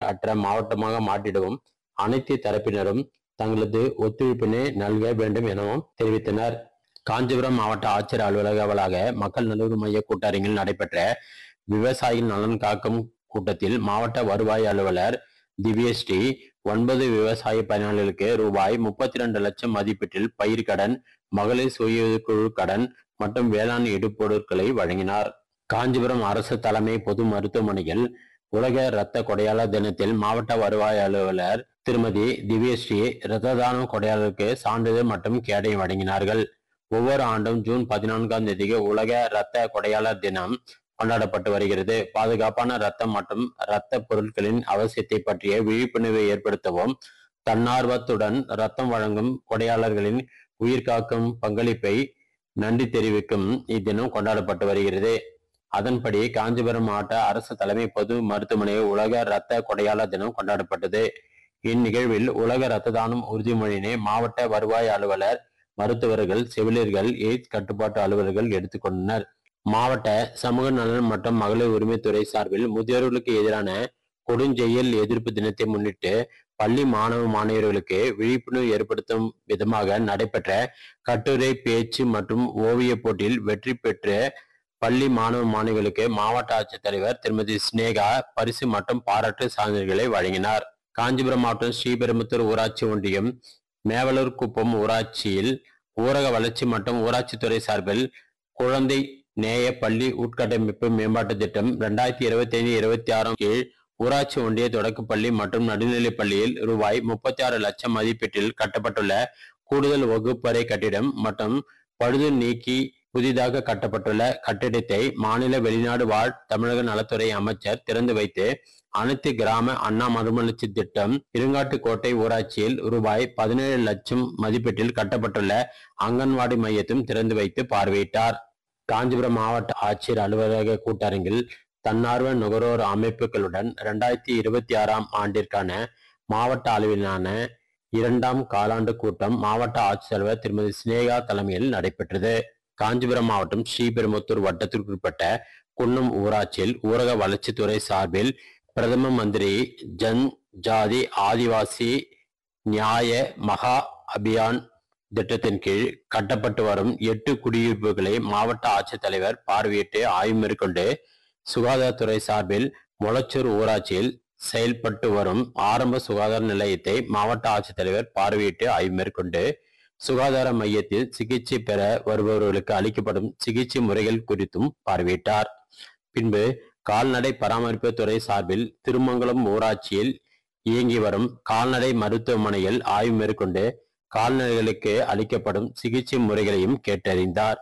அற்ற மாவட்டமாக மாற்றிடவும் அனைத்து தரப்பினரும் தங்களது ஒத்துழைப்பினை நல்க வேண்டும் எனவும் தெரிவித்தனர் காஞ்சிபுரம் மாவட்ட ஆட்சியர் அலுவலக வளாக மக்கள் நலன் மைய கூட்டரங்கில் நடைபெற்ற விவசாயிகள் நலன் காக்கும் கூட்டத்தில் மாவட்ட வருவாய் அலுவலர் திவ்யஸ்ரீ ஒன்பது விவசாய பயனாளிகளுக்கு ரூபாய் முப்பத்தி ரெண்டு லட்சம் மதிப்பீட்டில் பயிர் கடன் மகளிர் சுய குழு கடன் மற்றும் வேளாண் இடுபொருட்களை வழங்கினார் காஞ்சிபுரம் அரசு தலைமை பொது மருத்துவமனையில் உலக இரத்த கொடையாளர் தினத்தில் மாவட்ட வருவாய் அலுவலர் திருமதி திவ்யஸ்ரீ இரத்த தானம் கொடையாளருக்கு சான்றிதழ் மற்றும் கேடை வழங்கினார்கள் ஒவ்வொரு ஆண்டும் ஜூன் பதினான்காம் தேதிக்கு உலக இரத்த கொடையாளர் தினம் கொண்டாடப்பட்டு வருகிறது பாதுகாப்பான ரத்தம் மற்றும் இரத்த பொருட்களின் அவசியத்தை பற்றிய விழிப்புணர்வை ஏற்படுத்தவும் தன்னார்வத்துடன் ரத்தம் வழங்கும் கொடையாளர்களின் உயிர் காக்கும் பங்களிப்பை நன்றி தெரிவிக்கும் இத்தினம் கொண்டாடப்பட்டு வருகிறது அதன்படி காஞ்சிபுரம் மாவட்ட அரசு தலைமை பொது மருத்துவமனையில் உலக இரத்த கொடையாளர் தினம் கொண்டாடப்பட்டது இந்நிகழ்வில் உலக இரத்த தானம் உறுதிமொழியினை மாவட்ட வருவாய் அலுவலர் மருத்துவர்கள் செவிலியர்கள் எய்ட்ஸ் கட்டுப்பாட்டு அலுவலர்கள் எடுத்துக்கொண்டனர் மாவட்ட சமூக நலன் மற்றும் மகளிர் உரிமைத்துறை சார்பில் முதியோர்களுக்கு எதிரான கொடுஞ்செயல் எதிர்ப்பு தினத்தை முன்னிட்டு பள்ளி மாணவ மாணவியர்களுக்கு விழிப்புணர்வு ஏற்படுத்தும் விதமாக நடைபெற்ற கட்டுரை பேச்சு மற்றும் ஓவிய போட்டியில் வெற்றி பெற்ற பள்ளி மாணவ மாணவிகளுக்கு மாவட்ட ஆட்சித்தலைவர் திருமதி ஸ்னேகா பரிசு மற்றும் பாராட்டு சான்றிதழ்களை வழங்கினார் காஞ்சிபுரம் மாவட்டம் ஸ்ரீபெரும்புத்தூர் ஊராட்சி ஒன்றியம் மேவலூர் குப்பம் ஊராட்சியில் ஊரக வளர்ச்சி மற்றும் ஊராட்சித்துறை சார்பில் குழந்தை நேய பள்ளி உட்கட்டமைப்பு மேம்பாட்டு திட்டம் ரெண்டாயிரத்தி இருபத்தி ஐந்து இருபத்தி ஆறாம் கீழ் ஊராட்சி ஒன்றிய தொடக்கப்பள்ளி மற்றும் நடுநிலைப் பள்ளியில் ரூபாய் முப்பத்தி ஆறு லட்சம் மதிப்பீட்டில் கட்டப்பட்டுள்ள கூடுதல் வகுப்பறை கட்டிடம் மற்றும் பழுது நீக்கி புதிதாக கட்டப்பட்டுள்ள கட்டிடத்தை மாநில வெளிநாடு வாழ் தமிழக நலத்துறை அமைச்சர் திறந்து வைத்து அனைத்து கிராம அண்ணா மறுமலர்ச்சி திட்டம் இருங்காட்டுக்கோட்டை ஊராட்சியில் ரூபாய் பதினேழு லட்சம் மதிப்பீட்டில் கட்டப்பட்டுள்ள அங்கன்வாடி மையத்தையும் திறந்து வைத்து பார்வையிட்டார் காஞ்சிபுரம் மாவட்ட ஆட்சியர் அலுவலக கூட்டரங்கில் தன்னார்வ நுகர்வோர் அமைப்புகளுடன் இரண்டாயிரத்தி இருபத்தி ஆறாம் ஆண்டிற்கான மாவட்ட அளவிலான இரண்டாம் காலாண்டு கூட்டம் மாவட்ட ஆட்சித்தலைவர் திருமதி சினேகா தலைமையில் நடைபெற்றது காஞ்சிபுரம் மாவட்டம் ஸ்ரீபெரும்புத்தூர் வட்டத்திற்குட்பட்ட குன்னம் ஊராட்சியில் ஊரக வளர்ச்சித்துறை சார்பில் பிரதம மந்திரி ஜன் ஜாதி ஆதிவாசி நியாய மகா அபியான் திட்டத்தின் கீழ் கட்டப்பட்டு வரும் எட்டு குடியிருப்புகளை மாவட்ட ஆட்சித்தலைவர் பார்வையிட்டு ஆய்வு மேற்கொண்டு சுகாதாரத்துறை சார்பில் மொளச்சூர் ஊராட்சியில் செயல்பட்டு வரும் ஆரம்ப சுகாதார நிலையத்தை மாவட்ட ஆட்சித்தலைவர் பார்வையிட்டு ஆய்வு மேற்கொண்டு சுகாதார மையத்தில் சிகிச்சை பெற வருபவர்களுக்கு அளிக்கப்படும் சிகிச்சை முறைகள் குறித்தும் பார்வையிட்டார் பின்பு கால்நடை பராமரிப்பு துறை சார்பில் திருமங்கலம் ஊராட்சியில் இயங்கி வரும் கால்நடை மருத்துவமனையில் ஆய்வு மேற்கொண்டு கால்நடைகளுக்கு அளிக்கப்படும் சிகிச்சை முறைகளையும் கேட்டறிந்தார்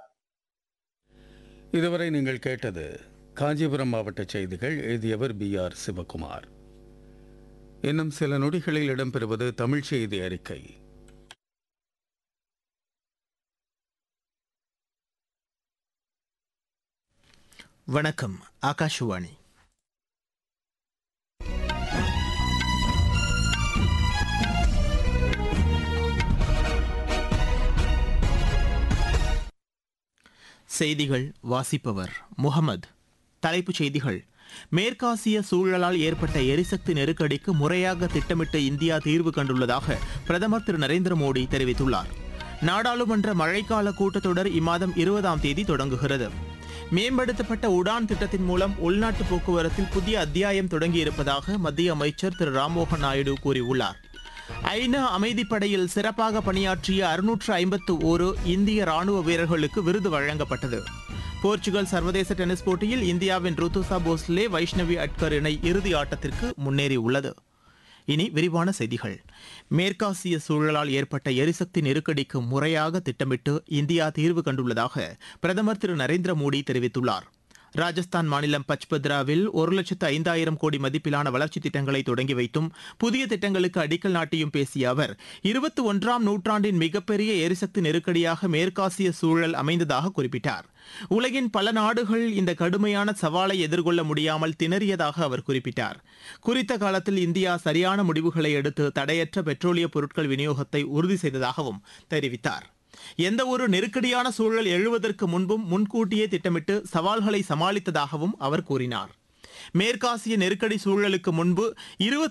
இதுவரை நீங்கள் கேட்டது காஞ்சிபுரம் மாவட்ட செய்திகள் எழுதியவர் பி ஆர் சிவகுமார் இன்னும் சில நொடிகளில் இடம்பெறுவது தமிழ் செய்தி அறிக்கை வணக்கம் ஆகாஷவாணி செய்திகள் வாசிப்பவர் முகமது தலைப்புச் செய்திகள் மேற்காசிய சூழலால் ஏற்பட்ட எரிசக்தி நெருக்கடிக்கு முறையாக திட்டமிட்டு இந்தியா தீர்வு கண்டுள்ளதாக பிரதமர் திரு நரேந்திர மோடி தெரிவித்துள்ளார் நாடாளுமன்ற மழைக்கால கூட்டத்தொடர் இம்மாதம் இருபதாம் தேதி தொடங்குகிறது மேம்படுத்தப்பட்ட உடான் திட்டத்தின் மூலம் உள்நாட்டு போக்குவரத்தில் புதிய அத்தியாயம் தொடங்கியிருப்பதாக மத்திய அமைச்சர் திரு ராம்மோகன் நாயுடு கூறியுள்ளார் ஐநா அமைதிப்படையில் சிறப்பாக பணியாற்றிய அறுநூற்று ஐம்பத்து ஒரு இந்திய ராணுவ வீரர்களுக்கு விருது வழங்கப்பட்டது போர்ச்சுகல் சர்வதேச டென்னிஸ் போட்டியில் இந்தியாவின் ருத்துசா போஸ்லே வைஷ்ணவி அட்கர் இணை இறுதி ஆட்டத்திற்கு முன்னேறியுள்ளது இனி விரிவான செய்திகள் மேற்காசிய சூழலால் ஏற்பட்ட எரிசக்தி நெருக்கடிக்கு முறையாக திட்டமிட்டு இந்தியா தீர்வு கண்டுள்ளதாக பிரதமர் திரு நரேந்திர மோடி தெரிவித்துள்ளார் ராஜஸ்தான் மாநிலம் பச்பத்ராவில் ஒரு லட்சத்து ஐந்தாயிரம் கோடி மதிப்பிலான வளர்ச்சி திட்டங்களை தொடங்கி வைத்தும் புதிய திட்டங்களுக்கு அடிக்கல் நாட்டியும் பேசிய அவர் இருபத்தி ஒன்றாம் நூற்றாண்டின் மிகப்பெரிய எரிசக்தி நெருக்கடியாக மேற்காசிய சூழல் அமைந்ததாக குறிப்பிட்டார் உலகின் பல நாடுகள் இந்த கடுமையான சவாலை எதிர்கொள்ள முடியாமல் திணறியதாக அவர் குறிப்பிட்டார் குறித்த காலத்தில் இந்தியா சரியான முடிவுகளை எடுத்து தடையற்ற பெட்ரோலிய பொருட்கள் விநியோகத்தை உறுதி செய்ததாகவும் தெரிவித்தார் எந்த ஒரு நெருக்கடியான சூழல் எழுவதற்கு முன்பும் முன்கூட்டியே திட்டமிட்டு சவால்களை சமாளித்ததாகவும் அவர் கூறினார் மேற்காசிய நெருக்கடி சூழலுக்கு முன்பு இருபத்தி